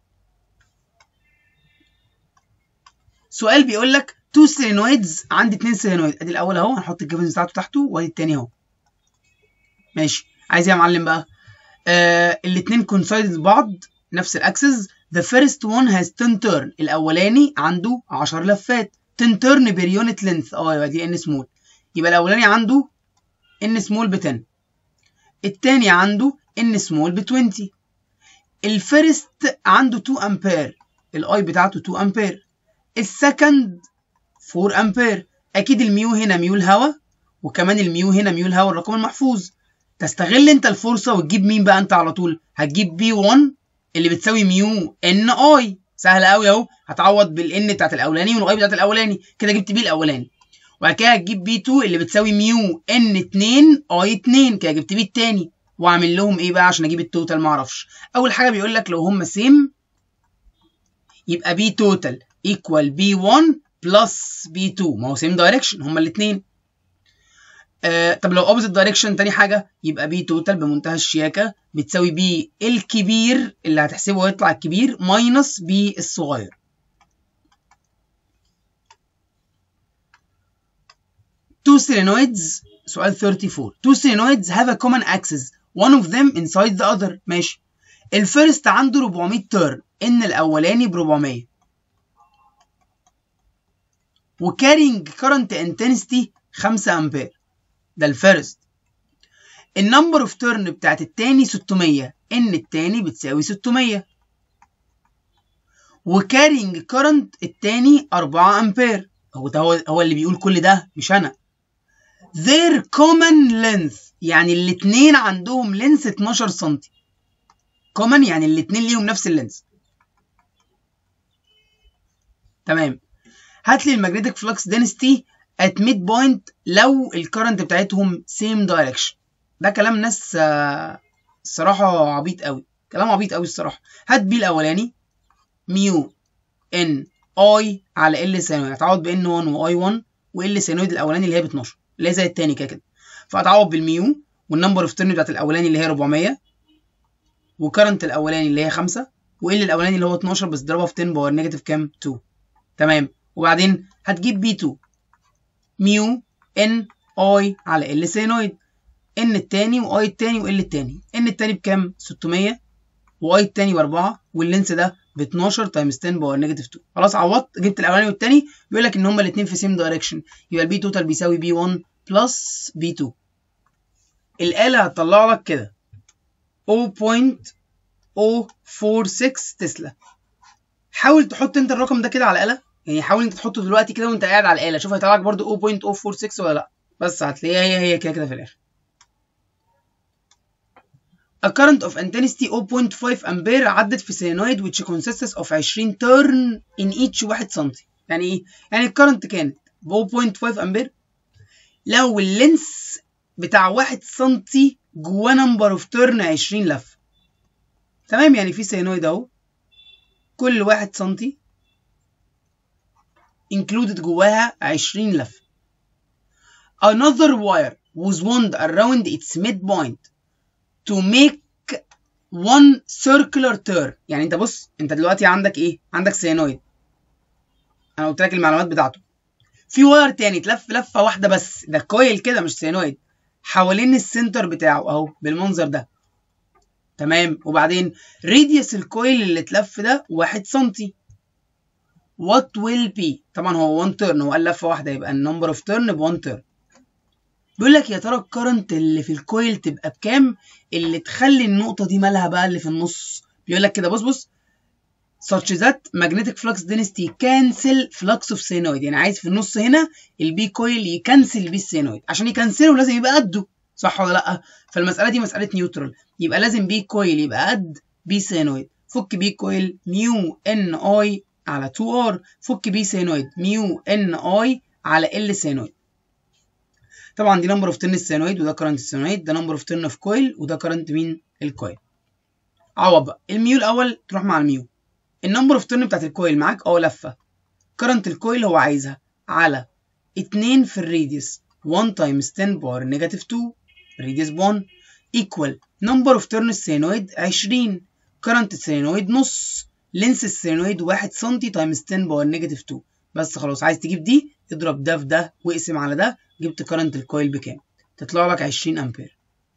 سؤال بيقول لك تو سيلينويدز عندي اتنين سيلينويد ادي الاول اهو هنحط الجيفنز بتاعته تحته وادي التاني اهو ماشي عايز ايه يا معلم بقى آه الاتنين كونسايدد بعض نفس الاكسس the first one has 10 turn الاولاني عنده 10 لفات 10 turn per unit length اه يبقى دي ان سمول يبقى الاولاني عنده ان سمول ب 10 التاني عنده ان سمول ب 20 الفيرست عنده 2 امبير الاي بتاعته 2 امبير السكند 4 امبير اكيد الميو هنا ميو الهواء وكمان الميو هنا ميو الهواء الرقم المحفوظ تستغل انت الفرصه وتجيب مين بقى انت على طول هتجيب بي 1 اللي بتساوي ميو ان اي سهل قوي اهو هتعوض بالان بتاعت الاولاني والاي بتاعت الاولاني كده جبت بي الاولاني وبعد كده هتجيب بي 2 اللي بتساوي ميو ان 2 اي 2 كده جبت بي التاني واعمل لهم ايه بقى عشان اجيب التوتال ما اعرفش اول حاجه بيقول لك لو هم سيم يبقى بي توتال ايكوال بي 1 بلس بي 2 ما هو سيم دايركشن هما الاثنين آه طب لو اوبزيت دايركشن تاني حاجه يبقى بي توتال بمنتهى الشياكه بتساوي بي الكبير اللي هتحسبه ويطلع الكبير ماينس بي الصغير two solenoids سؤال 34 two solenoids have a common axis one of them inside the other ماشي الفيرست عنده 400 تيرن ان الاولاني ب 400 وكارينج current intensity 5 امبير ده الفيرست النمبر اوف تيرن بتاعت التاني 600 ان التاني بتساوي 600 وكارينج كرنت التاني 4 امبير هو ده هو, هو اللي بيقول كل ده مش انا their common length يعني الاتنين عندهم لينس 12 سم common يعني الاتنين ليهم نفس اللينس تمام هات لي المagnetic flux density at mid point لو الكرنت بتاعتهم same direction ده كلام ناس الصراحة عبيط قوي كلام عبيط قوي الصراحة هات بي الأولاني ميو ان اي على ال سينويد هتعوض ب ان 1 واي 1 وال سينويد الأولاني اللي هي ب 12 اللي هي زي التاني كده كده فهتعوض بالميو والنمبر اوف تيرن بتاعت الأولاني اللي هي 400 وكرنت الأولاني اللي هي 5 وال الأولاني اللي هو 12 بس ضربها في 10 باور نيجاتيف كام 2 تمام وبعدين هتجيب بي 2 ميو ان اي على ال سينويد ان التاني واي التاني وال التاني ان التاني بكام 600 واي التاني ب 4 واللينس ده ب 12 تايمز 10 باور نيجاتيف 2 خلاص عوضت جبت الاولاني والتاني بيقول لك ان هما الاثنين في سيم دايركشن يبقى البي توتال بيساوي بي 1 بلس بي 2 الاله هتطلع لك كده 0.046 تسلا حاول تحط انت الرقم ده كده على الاله يعني حاول انت تحطه دلوقتي كده وانت قاعد على الاله شوف هيطلع لك برده 0.046 ولا لا بس هتلاقيها هي هي كده كده في الاخر A current of intensity 0.5 امبير عدت في سينويد which consists of 20 turn in each 1 سم يعني ايه؟ يعني الكرنت كانت ب 0.5 امبير لو اللينس بتاع 1 سم جواه نمبر اوف تيرن 20 لفه تمام يعني في سينويد اهو كل 1 سم included جواها 20 لفه another wire was wound around its midpoint to make one circular turn يعني انت بص انت دلوقتي عندك ايه عندك سينويد انا قلت لك المعلومات بتاعته في واير تاني تلف لفه واحده بس ده كويل كده مش سينويد حوالين السنتر بتاعه اهو بالمنظر ده تمام وبعدين راديوس الكويل اللي اتلف ده 1 سم what will be طبعا هو 1 تيرن هو قال لفه واحده يبقى النمبر اوف تيرن ب 1 تيرن بيقول لك يا ترى الكرنت اللي في الكويل تبقى بكام اللي تخلي النقطه دي مالها بقى اللي في النص بيقول لك كده بص بص such that magnetic flux density cancel flux of senoid يعني عايز في النص هنا البي كويل يكنسل بي السينويد عشان يكنسله لازم يبقى قده صح ولا لا فالمساله دي مساله نيوترال يبقى لازم بي كويل يبقى قد بي سينويد فك بي كويل ميو ان اي على 2 ار فك بي سينويد ميو ان اي على ال سينويد طبعا دي نمبر اوف تيرن السينويد وده كرنت السينويد ده نمبر اوف تيرن اوف كويل وده كرنت مين الكويل عوض بقى الميو الاول تروح مع الميو النمبر اوف تيرن بتاعت الكويل معاك اه لفه كرنت الكويل هو عايزها على 2 في الراديوس 1 تايمز 10 باور نيجاتيف 2 راديوس 1 ايكوال نمبر اوف تيرن السينويد 20 كرنت السينويد نص لينس السينويد 1 سم تايمز 10 باور نيجاتيف 2 بس خلاص عايز تجيب دي اضرب ده في ده واقسم على ده جبت كرنت الكويل بكام تطلع لك 20 امبير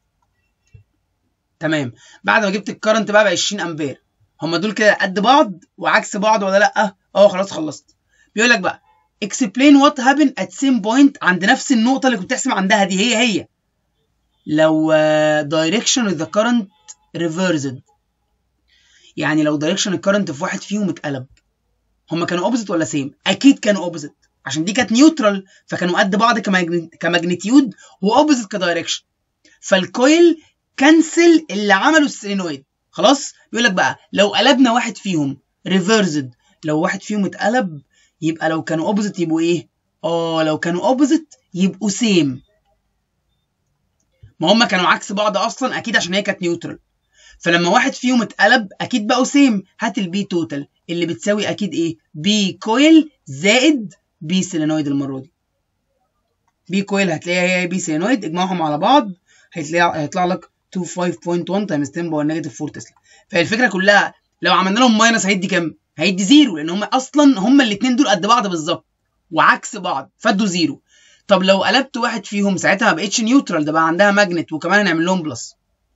تمام بعد ما جبت الكرنت بقى ب 20 امبير هما دول كده قد بعض وعكس بعض ولا لا اه خلاص خلصت بيقول لك بقى explain what happened at same point عند نفس النقطه اللي كنت بتحسب عندها دي هي هي لو uh, direction of the current reversed يعني لو direction الكرنت في واحد فيهم اتقلب هما كانوا اوبزيت ولا سيم اكيد كانوا اوبزيت عشان دي كانت نيوترال فكانوا قد بعض كماجنتيود واوبزيت كدايركشن فالكويل كنسل اللي عمله السينويد خلاص بيقول لك بقى لو قلبنا واحد فيهم ريفرزد لو واحد فيهم اتقلب يبقى لو كانوا اوبزيت يبقوا ايه اه لو كانوا اوبزيت يبقوا سيم ما هم كانوا عكس بعض اصلا اكيد عشان هي كانت نيوترال فلما واحد فيهم اتقلب اكيد بقوا سيم هات البي توتال اللي بتساوي اكيد ايه بي كويل زائد بي سيلينويد المره دي بي كويل هتلاقيها هي بي سيلينويد اجمعهم على بعض هيطلع هيطلع لك 25.1 تايمز 10 باور نيجاتيف 4 تسلا فهي الفكره كلها لو عملنا لهم ماينس هيدي كام؟ هيدي زيرو لان هم اصلا هم الاثنين دول قد بعض بالظبط وعكس بعض فادوا زيرو طب لو قلبت واحد فيهم ساعتها ما بقتش نيوترال ده بقى عندها ماجنت وكمان هنعمل لهم بلس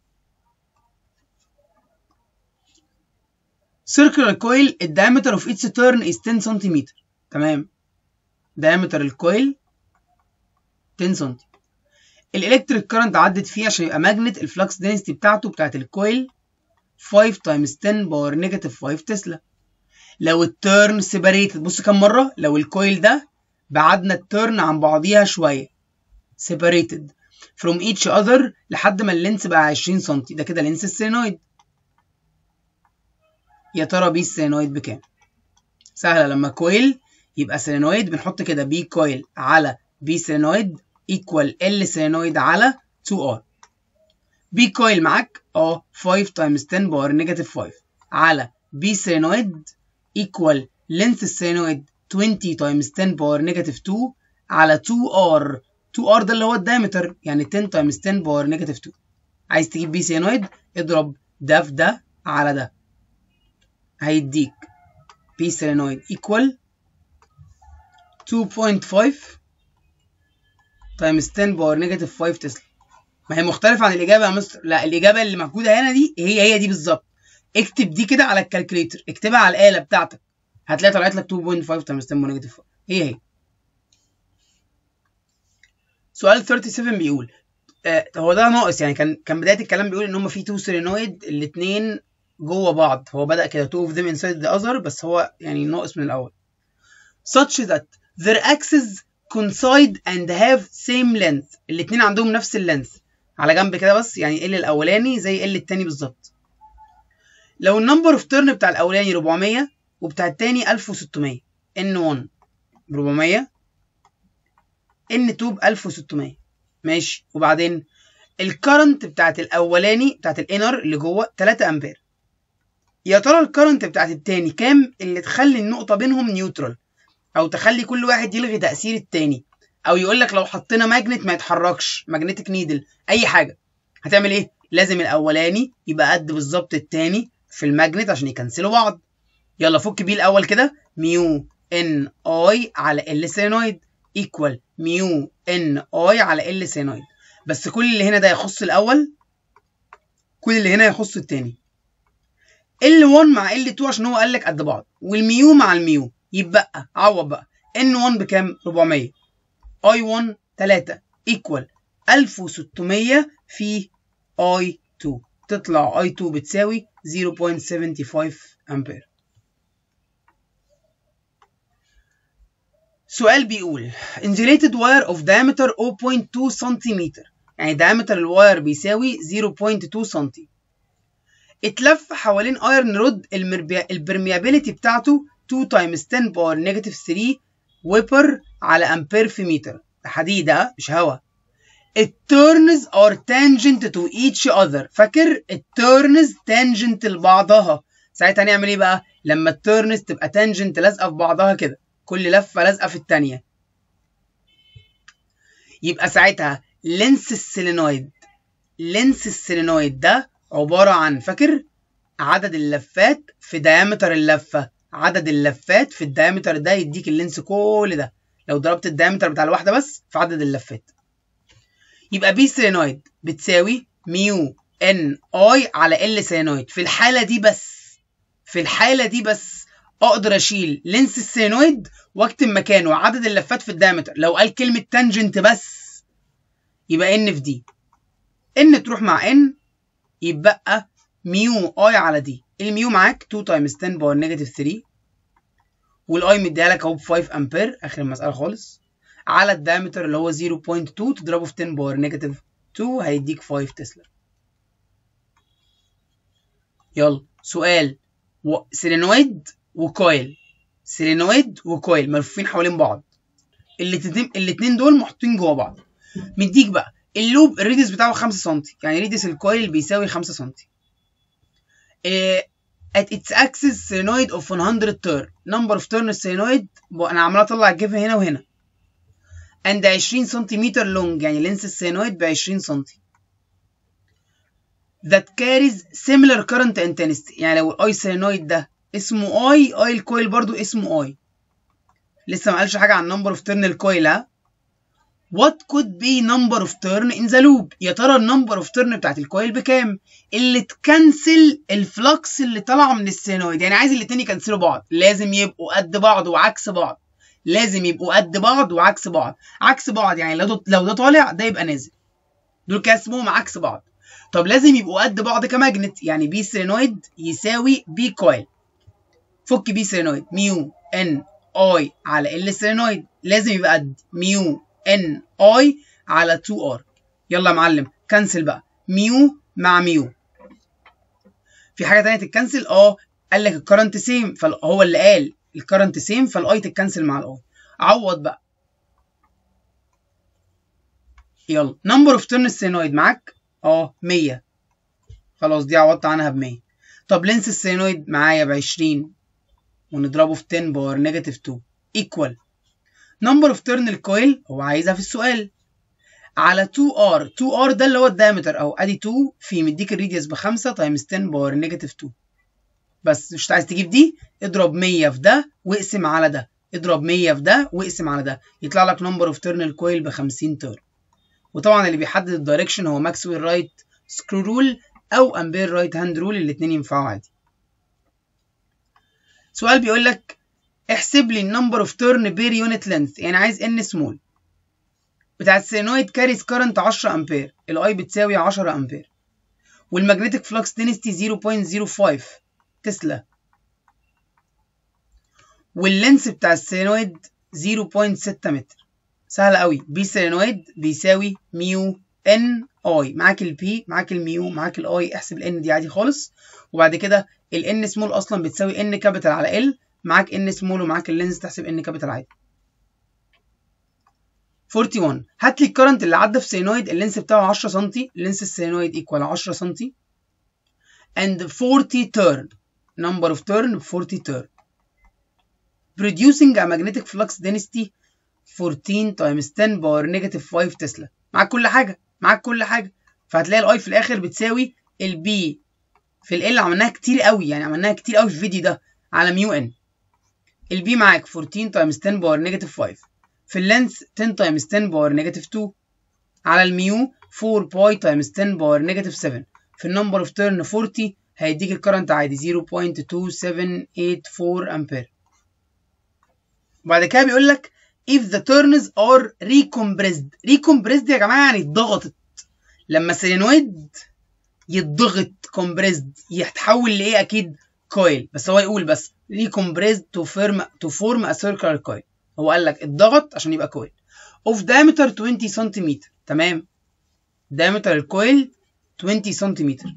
circular coil الدايمتر اوف each turn is 10 سنتيمتر تمام diameter الكويل 10 سم الالكتريك كارنت عدت فيه عشان يبقى ماجنت الفلكس دينستي بتاعته بتاعت الكويل 5 تايمز 10 باور نيجاتيف 5 تسلا لو التيرن سيبريتد بص كام مره لو الكويل ده بعدنا التيرن عن بعضيها شويه separated from each other لحد ما اللينس بقى 20 سم ده كده لينس السينويد يا ترى بي السينويد بكام سهله لما كويل يبقى سينويد بنحط كده بي كويل على بي سينويد ايكوال ال سينويد على 2 ار بي كويل معاك اه 5 تايمز 10 باور نيجاتيف 5 على بي سينويد ايكوال لينث السينويد 20 تايمز 10 باور نيجاتيف 2 على 2 ار 2 ار ده اللي هو الدايمتر يعني 10 تايمز 10 باور نيجاتيف 2 عايز تجيب بي سينويد اضرب ده في ده على ده هيديك بي سينويد ايكوال 2.5 تايمز 10 باور نيجاتيف 5 تسلا ما هي مختلفة عن الإجابة يا مستر لا الإجابة اللي موجودة هنا دي هي هي دي بالظبط اكتب دي كده على الكالكوليتر اكتبها على الآلة بتاعتك هتلاقي طلعت لك 2.5 تايمز 10 باور نيجاتيف 5 هي هي سؤال 37 بيقول آه هو ده ناقص يعني كان كان بداية الكلام بيقول إن هما في تو سولينويد الاتنين جوه بعض هو بدأ كده two of them inside the other بس هو يعني ناقص من الأول such that their axes coincide and have same length الاتنين عندهم نفس اللينث على جنب كده بس يعني ال الاولاني زي ال التاني بالظبط لو النمبر اوف تيرن بتاع الاولاني 400 وبتاع التاني 1600 ان 1 ب 400 ان 2 ب 1600 ماشي وبعدين الكرنت بتاعت الاولاني بتاعت الانر اللي جوه 3 امبير يا ترى الكرنت بتاعت التاني كام اللي تخلي النقطه بينهم نيوترال او تخلي كل واحد يلغي تاثير التاني او يقول لك لو حطينا ماجنت ما يتحركش ماجنتيك نيدل اي حاجه هتعمل ايه لازم الاولاني يبقى قد بالظبط التاني في الماجنت عشان يكنسلوا بعض يلا فك بيه الاول كده ميو ان اي على ال سينويد ايكوال ميو ان اي على ال سينويد بس كل اللي هنا ده يخص الاول كل اللي هنا يخص التاني ال1 مع ال2 عشان هو قال لك قد بعض والميو مع الميو يبقى عوض بقى n1 بكام 400 i1 3 equal 1600 في i2 تطلع i2 بتساوي 0.75 امبير سؤال بيقول insulated wire of diameter 0.2 سنتيمتر يعني diameter الواير بيساوي 0.2 سنتي اتلف حوالين ايرن رود البرميابيليتي بتاعته 2 تايمز 10 باور نيجاتيف 3 ويبر على امبير في متر حديد مش هوا التيرنز ار تانجنت تو ايتش اذر فاكر التيرنز تانجنت لبعضها ساعتها هنعمل ايه بقى لما التيرنز تبقى تانجنت لازقه في بعضها كده كل لفه لازقه في الثانيه يبقى ساعتها لينس السيلينويد لينس السيلينويد ده عباره عن فاكر عدد اللفات في دايمتر اللفه عدد اللفات في الدايمتر ده يديك اللينس كل ده لو ضربت الدايمتر بتاع الواحده بس في عدد اللفات يبقى بي سينويد بتساوي ميو ان اي على ال سينويد في الحاله دي بس في الحاله دي بس اقدر اشيل لينس السينويد واكتب مكانه عدد اللفات في الدايمتر لو قال كلمه تانجنت بس يبقى ان في دي ان تروح مع ان يبقى ميو اي على دي الميو معاك 2 تايمز 10 باور نيجاتيف 3 والاي مديها لك اهو ب 5 امبير اخر المساله خالص على الدايمتر اللي هو 0.2 تضربه في 10 باور نيجاتيف 2 هيديك 5 تسلا يلا سؤال و... سيلينويد وكويل سيلينويد وكويل ملفوفين حوالين بعض الاتنين الاتنين دول محطوطين جوه بعض مديك بقى اللوب الريديوس بتاعه 5 سم يعني ريديوس الكويل بيساوي 5 سم at its axis solenoid of 100 turn number of turn السولينويد انا عمال اطلع الجيف هنا وهنا and 20 سنتيمتر لونج يعني لينس السولينويد ب 20 سنتي that carries similar current intensity يعني لو الاي سولينويد ده اسمه اي اي الكويل برضو اسمه اي لسه ما قالش حاجه عن number of turn الكويل ها What could be number of turn in the loop يا ترى النمبر اوف تيرن بتاعت الكويل بكام اللي تكنسل الفلكس اللي طالعه من السينويد يعني عايز الاتنين يكنسلوا بعض لازم يبقوا قد بعض وعكس بعض لازم يبقوا قد بعض وعكس بعض عكس بعض يعني لو ده لو ده طالع ده يبقى نازل دول كده اسمهم عكس بعض طب لازم يبقوا قد بعض كماجنت يعني بي سينويد يساوي بي كويل فك بي سينويد ميو ان اي على ال سينويد لازم يبقى قد ميو ان اي على 2 ار يلا يا معلم كنسل بقى ميو مع ميو في حاجه تانية تتكنسل اه قال لك الكرنت سيم فهو اللي قال الكرنت سيم فالاي تتكنسل مع الاي عوض بقى يلا نمبر اوف تيرن السينويد معاك اه 100 خلاص دي عوضت عنها ب 100 طب لينس السينويد معايا ب 20 ونضربه في 10 باور نيجاتيف 2 ايكوال نمبر اوف تيرن الكويل هو عايزها في السؤال على 2 ار 2 ار ده اللي هو الدايمتر او ادي 2 في مديك الريديوس ب 5 تايمز 10 باور نيجاتيف 2 بس مش عايز تجيب دي اضرب 100 في ده واقسم على ده اضرب 100 في ده واقسم على ده يطلع لك نمبر اوف تيرن الكويل ب 50 تيرن وطبعا اللي بيحدد الدايركشن هو ماكسويل رايت سكرو رول او امبير رايت هاند رول الاثنين ينفعوا عادي سؤال بيقول لك احسب لي النمبر اوف تيرن بير يونت لينث يعني عايز ان سمول بتاع السينويد كاريز كارنت 10 امبير الاي بتساوي 10 امبير والمagnetic flux density 0.05 تسلا واللينس بتاع السينويد 0.6 متر سهلة قوي بي سينويد بيساوي ميو ان اي معاك البي معاك الميو معاك الاي احسب الان دي عادي خالص وبعد كده الان سمول اصلا بتساوي ان كابيتال على ال معاك ان سمول ومعاك اللينز تحسب ان كابيتال عادي 41 هات لي الكرنت اللي عدى في سينويد اللينس بتاعه 10 سم لينس السينويد ايكوال 10 سم and 40 turn number of turn 40 turn producing a magnetic flux density 14 times 10 باور نيجاتيف 5 تسلا معاك كل حاجه معاك كل حاجه فهتلاقي الاي في الاخر بتساوي البي في ال عملناها كتير قوي يعني عملناها كتير قوي في الفيديو ده على ميو ان البي معاك 14 تايمز 10 باور نيجاتيف 5 في اللينس 10 تايمز 10 باور نيجاتيف 2 على الميو 4 باي تايمز 10 باور نيجاتيف 7 في النمبر اوف تيرن 40 هيديك الكرنت عادي 0.2784 امبير وبعد كده بيقول لك if the turns are recompressed recompressed يا جماعه يعني اتضغطت لما السيلينويد يتضغط compressed يتحول لايه اكيد كويل بس هو يقول بس recompressed to form to form a circular coil هو قال لك اتضغط عشان يبقى كويل of diameter 20 سنتيمتر تمام diameter الكويل 20 سنتيمتر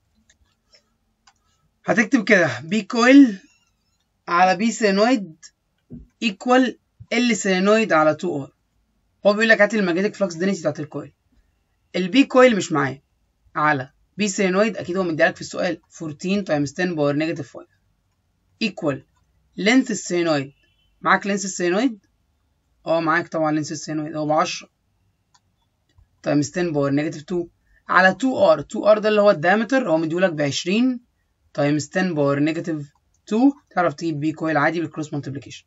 هتكتب كده بي كويل على بي سينويد ايكوال ال سينويد على 2 ار هو بيقول لك هات الماجنتيك فلكس دينسيتي بتاعت الكويل البي كويل مش معايا على بي سينويد اكيد هو مديلك في السؤال 14 تايمز 10 باور نيجاتيف 5 ايكوال لينث السينويد معاك لينث السينويد اه معاك طبعا لينث السينويد هو ب 10 تايمز 10 باور نيجاتيف 2 على 2 ار 2 ار ده اللي هو الدايمتر هو مديولك ب 20 تايمز 10 باور نيجاتيف 2 تعرف تجيب بي كويل عادي بالكروس مالتيبليكيشن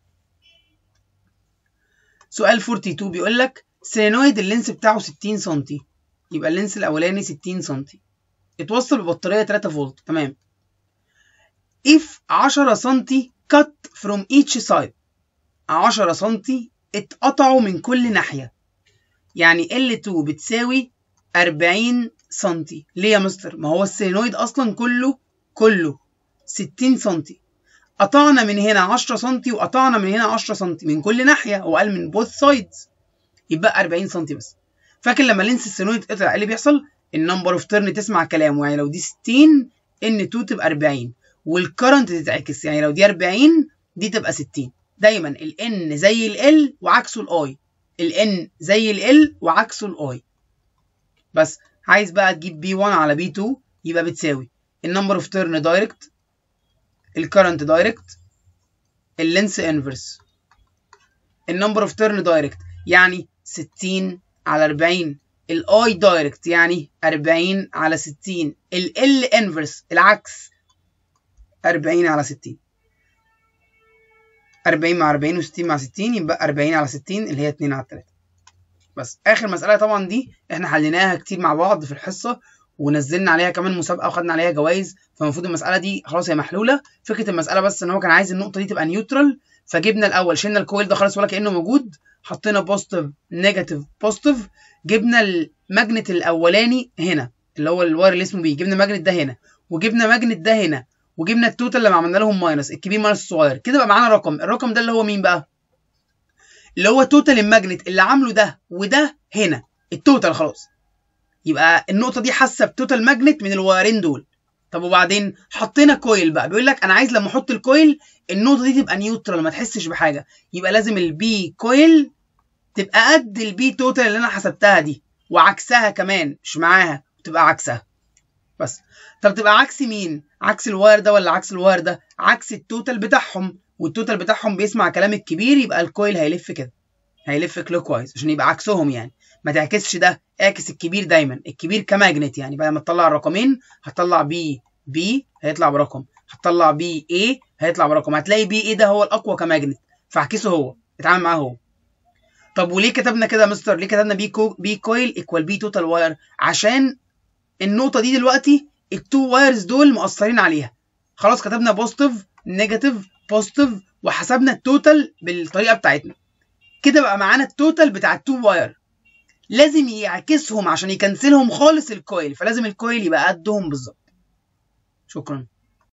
سؤال 42 بيقول لك سينويد اللينس بتاعه 60 سم يبقى اللينس الاولاني 60 سم اتوصل ببطاريه 3 فولت تمام if 10 سم cut from each side 10 سم اتقطعوا من كل ناحيه يعني L2 بتساوي 40 سم ليه يا مستر ما هو السينويد اصلا كله كله 60 سم قطعنا من هنا 10 سم وقطعنا من هنا 10 سم من كل ناحيه هو قال من بوث سايدز يبقى 40 سم بس فاكر لما لينس السينويد اتقطع ايه اللي بيحصل النمبر اوف تيرن تسمع كلامه يعني لو دي 60 ان 2 تبقى 40 والكرنت تتعكس يعني لو دي 40 دي تبقى 60 دايما الان زي ال وعكسه الاي الان زي ال وعكسه الاي بس عايز بقى تجيب بي 1 على بي 2 يبقى بتساوي النمبر اوف تيرن دايركت الكرنت دايركت اللينس انفرس النمبر اوف تيرن دايركت يعني 60 على 40 الاي دايركت يعني 40 على 60 ال انفرس العكس 40 على 60 40 مع 40 و60 مع 60 يبقى 40 على 60 اللي هي 2 على 3 بس اخر مساله طبعا دي احنا حليناها كتير مع بعض في الحصه ونزلنا عليها كمان مسابقه وخدنا عليها جوائز فالمفروض المساله دي خلاص هي محلوله فكره المساله بس ان هو كان عايز النقطه دي تبقى نيوترال فجبنا الاول شلنا الكويل ده خالص ولا كانه موجود حطينا بوزيتيف نيجاتيف بوزيتيف جبنا الماجنت الاولاني هنا اللي هو الواير اللي اسمه بي جبنا الماجنت ده هنا وجبنا ماجنت ده هنا وجبنا التوتال لما عملنا لهم ماينس الكبير ماينس الصغير كده بقى معانا رقم الرقم ده اللي هو مين بقى اللي هو توتال الماجنت اللي عامله ده وده هنا التوتال خلاص يبقى النقطه دي حاسه بتوتال ماجنت من الوايرين دول طب وبعدين حطينا كويل بقى بيقول لك انا عايز لما احط الكويل النقطه دي تبقى نيوترال ما تحسش بحاجه يبقى لازم البي كويل تبقى قد البي توتال اللي انا حسبتها دي وعكسها كمان مش معاها تبقى عكسها بس طب تبقى عكس مين عكس الواير ده ولا عكس الواير ده عكس التوتال بتاعهم والتوتال بتاعهم بيسمع كلام الكبير يبقى الكويل هيلف كده هيلف كلوك وايز عشان يبقى عكسهم يعني ما تعكسش ده اعكس الكبير دايما الكبير كماجنت يعني بعد ما تطلع الرقمين هتطلع بي بي هيطلع برقم هتطلع بي اي هيطلع برقم هتلاقي بي اي ده هو الاقوى كماجنت فاعكسه هو اتعامل معاه هو طب وليه كتبنا كده يا مستر ليه كتبنا بي كو بي كويل ايكوال بي توتال واير عشان النقطه دي دلوقتي التو وايرز دول مؤثرين عليها خلاص كتبنا بوزيتيف نيجاتيف بوزيتيف وحسبنا التوتال بالطريقه بتاعتنا كده بقى معانا التوتال بتاع التو واير لازم يعكسهم عشان يكنسلهم خالص الكويل فلازم الكويل يبقى قدهم بالظبط شكرا